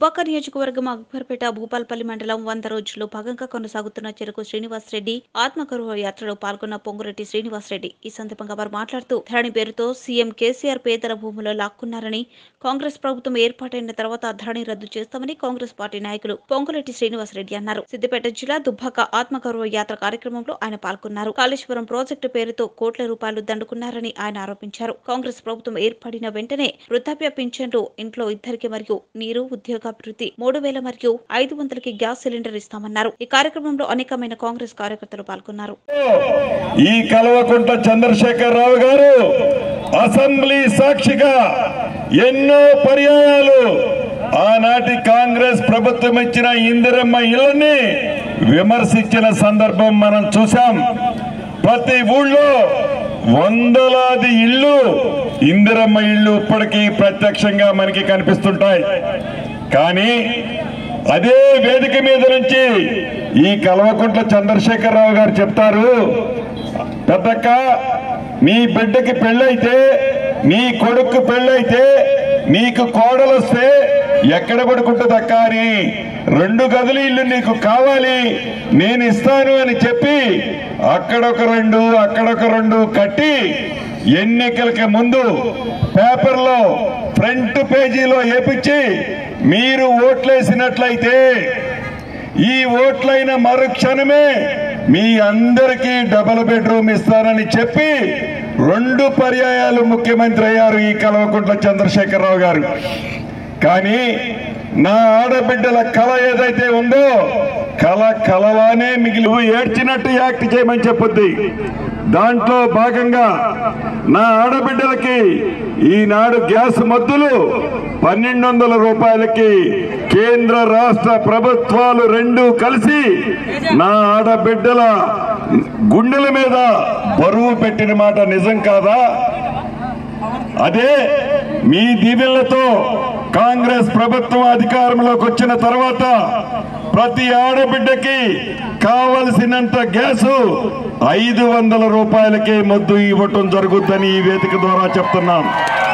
దుబ్బాక నియోజకవర్గం అక్బర్పేట భూపాల్పల్లి మండలం వంద రోజుల్లో భాగంగా కొనసాగుతున్న చెరుకు శ్రీనివాసరెడ్డి ఆత్మగౌరవ యాత్రలో పాల్గొన్న పొంగురెడ్డి శ్రీనివాసరెడ్డి ఈ సందర్భంగా వారు మాట్లాడుతూ ధరణి పేరుతో సీఎం కేసీఆర్ పేదల భూములు లాక్కున్నారని కాంగ్రెస్ ప్రభుత్వం ఏర్పాటైన తర్వాత ధరణి రద్దు చేస్తామని కాంగ్రెస్ పార్టీ నాయకులు పొంగురెడ్డి శ్రీనివాసరెడ్డి అన్నారు సిద్దిపేట జిల్లా దుబ్బాక ఆత్మగౌరవ యాత్ర కార్యక్రమంలో ఆయన పాల్గొన్నారు కాళేశ్వరం ప్రాజెక్టు పేరుతో కోట్ల రూపాయలు దండుకున్నారని ఆయన ఆరోపించారు కాంగ్రెస్ ప్రభుత్వం ఏర్పడిన వెంటనే వృద్ధాప్య పింఛన్లు ఇంట్లో ఇద్దరికి మరియు నీరు ఉద్యోగాభివృద్ధి మూడు వేల మరియు ఐదు వందలకి గ్యాస్ సిలిండర్ ఇస్తామన్నారు ఈ కార్యక్రమంలో అనేకమైన కాంగ్రెస్ కార్యకర్తలు పాల్గొన్నారు ఈ కల్వకుంట్ల చంద్రశేఖర్ రావు గారు అసెంబ్లీ సాక్షిగా ఎన్నో పర్యాయాలు ఆనాటి కాంగ్రెస్ ప్రభుత్వం ఇచ్చిన ఇందిరమ్మ ఇళ్ళని విమర్శించిన సందర్భం మనం చూశాం ప్రతి ఊళ్ళో వందలాది ఇళ్ళు ఇందిరమ్మ ఇళ్ళు ఇప్పటికీ ప్రత్యక్షంగా మనకి కనిపిస్తుంటాయి కానీ అదే వేదిక మీద నుంచి ఈ కల్వకుంట్ల చంద్రశేఖరరావు గారు చెప్తారు పెద్దక్క నీ బిడ్డకి పెళ్ళైతే నీ కొడుకు పెళ్ళైతే నీకు కోడలు వస్తే ఎక్కడ పడుకుంటుంది అక్క అని రెండు గదులు ఇల్లు నీకు కావాలి నేను ఇస్తాను అని చెప్పి అక్కడొక రెండు అక్కడొక రెండు కట్టి ఎన్నికలకి ముందు పేపర్లో ఫ్రంట్ పేజీలో వేపించి మీరు ఓట్లేసినట్లయితే ఈ ఓట్లైన మరుక్షణమే మీ అందరికీ డబుల్ బెడ్రూమ్ ఇస్తానని చెప్పి రెండు పర్యాయాలు ముఖ్యమంత్రి అయ్యారు ఈ కల్వకుంట్ల చంద్రశేఖరరావు గారు కానీ నా ఆడబిడ్డల కళ ఏదైతే ఉందో కళ కలలానే మిగిలి నువ్వు ఏడ్చినట్టు యాక్ట్ చేయమని చెప్పొద్ది దాంట్లో భాగంగా నా ఆడబిడ్డలకి ఈనాడు గ్యాస్ మద్దులు పన్నెండు వందల రూపాయలకి కేంద్ర రాష్ట్ర ప్రభుత్వాలు రెండు కలిసి నా ఆడబిడ్డల గుండెల మీద బరువు పెట్టిన మాట నిజం కాదా అదే మీ దీవెనలతో కాంగ్రెస్ ప్రభుత్వం అధికారంలోకి వచ్చిన తర్వాత ప్రతి ఆడబిడ్డకి కావలసినంత గ్యాసు ఐదు వందల రూపాయలకే మొద్దు ఇవ్వటం జరుగుద్దని ఈ వేదిక ద్వారా చెప్తున్నాం